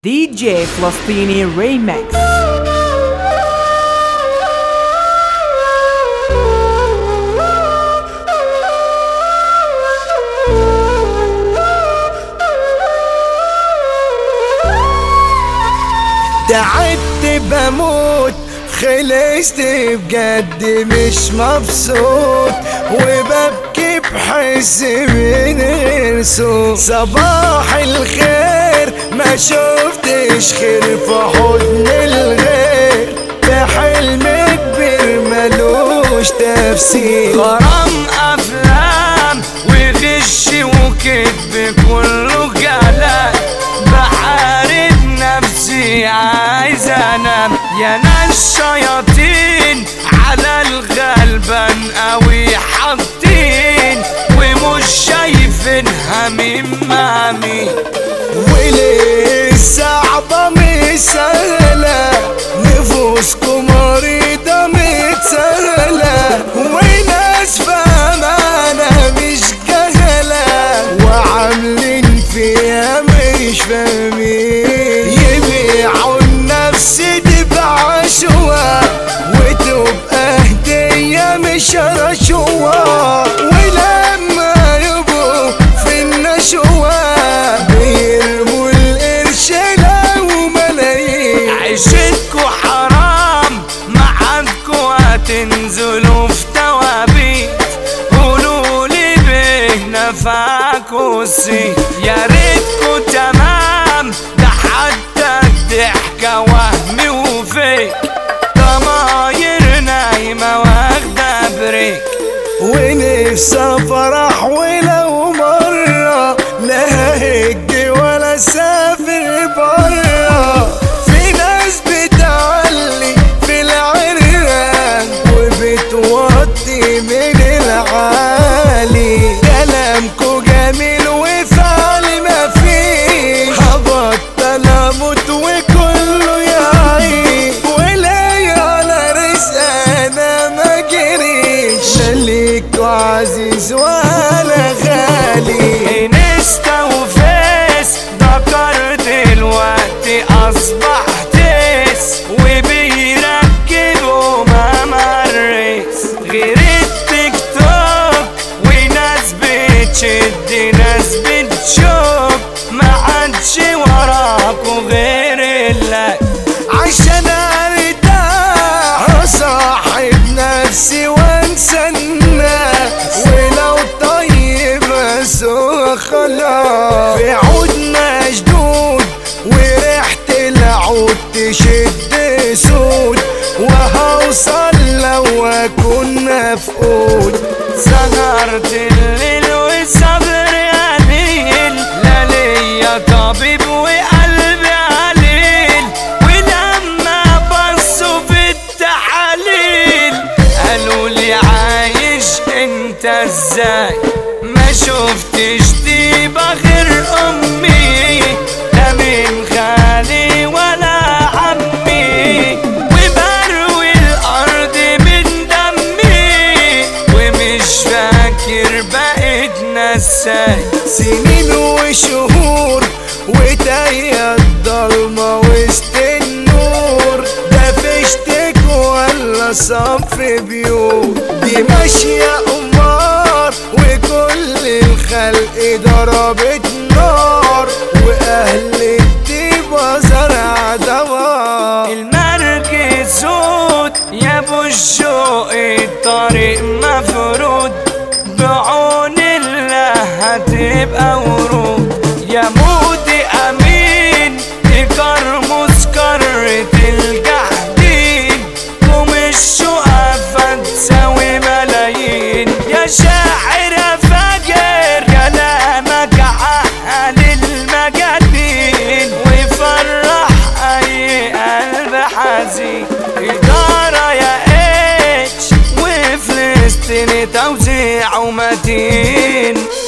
دي جي فلسطيني ريمكس تعبت بموت خلصت بجد مش مبسوط وببكي بحس من غير صوت صباح الخير ما شفتش خير في حضن الغير ده حلم كبير ملوش تفسير غرام افلام وغش وكذب كله جلال بحارب نفسي عايز انام يا ناس شياطين على الغلبان قوي حاطين ومش شايفينها مين مع مين وليه الصعبة مش سهلة نفوسكم مريضة متسهلة وناس فاهمانة مش جهلة وعاملين فيها مش فاهمين يبيعوا النفس دي بعشوة وتبقى هدية مش رشوة ولما يبقوا في النشوة بيرموا القرش لو ملايين عيشتكو حرام معادكو هتنزلوا في توابيت قولولي به نفعكو السي يا ريتكو تمام ده حتى الضحكة وهم وفيك ضماير نايمة واخدة بريك ونفسي افرح ولو مرة لا هج ولا سافر برا في ناس بتعلي في العرقان وبتوطي من العالي كلامكو جميل وفعل ما فيه هبطل اموت وكله يعيش وليا على رزق انا ما جريش لا ليك عزيز ولا غالي انستا وفيس ذكرت الوقت اصبح تيس وبيركبوا ماما الريس غير التيك توك وناس بتشد ناس بتشوك ما عادش وراكوا غير اللك عشان ارتاح اصاحب نفسي وانسى الناس ولو طيب اسوء خلاص في عود مشدود وريحة العود تشد سود وهوصل لو اكون مفقود سهرت الليل والصبر قليل لا ليا طبيب وقلبي عليل ولما بصوا في التحاليل قالوا لي عايش انت ازاي ما شفتش طيبة غير امي لا من خالي ولا عمي وبروي الارض من دمي ومش فاكر بقيت نساي سنين وشهور وتايه الضلمة وسط النور ده فشتك ولا صف بيوت دي ماشية قمار وكل الخلق ضربت نار واهل الطيبة زرع دوار المركز صوت يا ابو الشوق الطريق مفروض بعون الله هتبقى ورود يا مودي امين تكرمس كرة الجحدين قوم الشقفة تساوي ملايين يا شاعر يا فاجر كلامك عقل المجانين ويفرح اي قلب حزين إدارة يا اتش وفلسطين توزيع ومتين